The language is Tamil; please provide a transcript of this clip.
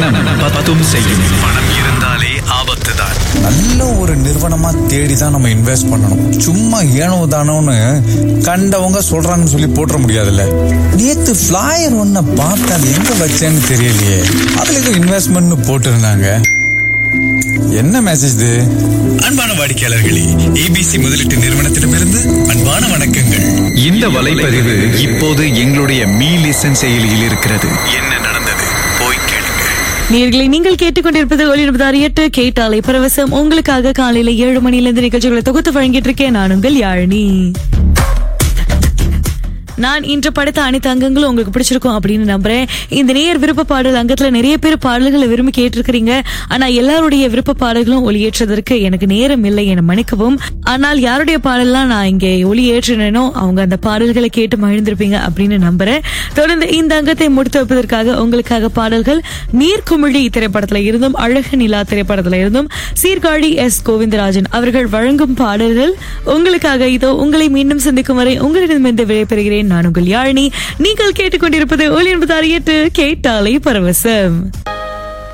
பணம் பத்தும் செய்யும் பணம் இருந்தாலே ஆபத்து தான் நல்ல ஒரு நிறுவனமா தேடி தான் நம்ம இன்வெஸ்ட் பண்ணணும் சும்மா ஏனோ தானோன்னு கண்டவங்க சொல்றாங்கன்னு சொல்லி போட்டுற முடியாதுல்ல நேத்து ஃபிளாயர் ஒன்ன பார்த்து அது எங்க வச்சேன்னு தெரியலையே அதுல ஏதோ இன்வெஸ்ட்மெண்ட்னு போட்டிருந்தாங்க என்ன மெசேஜ் இது அன்பான வாடிக்கையாளர்களே ஏபிசி முதலீட்டு நிறுவனத்திடமிருந்து அன்பான வணக்கங்கள் இந்த வலைப்பதிவு இப்போது எங்களுடைய மீ லிசன் செயலியில் இருக்கிறது என்ன நடந்தது போய் கேளுங்க நேர்களை நீங்கள் கேட்டுக்கொண்டிருப்பது ஒளிபதாறு எட்டு கேட்டாலை பரவசம் உங்களுக்காக காலையில ஏழு மணியிலிருந்து நிகழ்ச்சிகளை தொகுத்து வழங்கிட்டு இருக்கேன் நான் உங்கள் யாழினி நான் இன்று படைத்த அனைத்து அங்கங்களும் உங்களுக்கு பிடிச்சிருக்கும் அப்படின்னு நம்புறேன் இந்த நேர் விருப்ப பாடல் அங்கத்துல நிறைய பேர் பாடல்களை விரும்பி கேட்டிருக்கிறீங்க ஆனா எல்லாருடைய விருப்ப பாடல்களும் ஒளியேற்றதற்கு எனக்கு நேரம் இல்லை என மன்னிக்கவும் ஆனால் யாருடைய பாடல்லாம் நான் இங்கே ஒளியேற்றினோ அவங்க அந்த பாடல்களை கேட்டு மகிழ்ந்திருப்பீங்க அப்படின்னு நம்புறேன் தொடர்ந்து இந்த அங்கத்தை முடித்து வைப்பதற்காக உங்களுக்காக பாடல்கள் நீர்க்குமிழி திரைப்படத்துல இருந்தும் அழகு நிலா திரைப்படத்துல இருந்தும் சீர்காழி எஸ் கோவிந்தராஜன் அவர்கள் வழங்கும் பாடல்கள் உங்களுக்காக இதோ உங்களை மீண்டும் சந்திக்கும் வரை உங்களிடமிருந்து விடைபெறுகிறேன் நான் உங்கள் யாழினி நீங்கள் கேட்டுக்கொண்டிருப்பது ஒலி என்பது அறியட்டு கேட்டாலே பரவசம்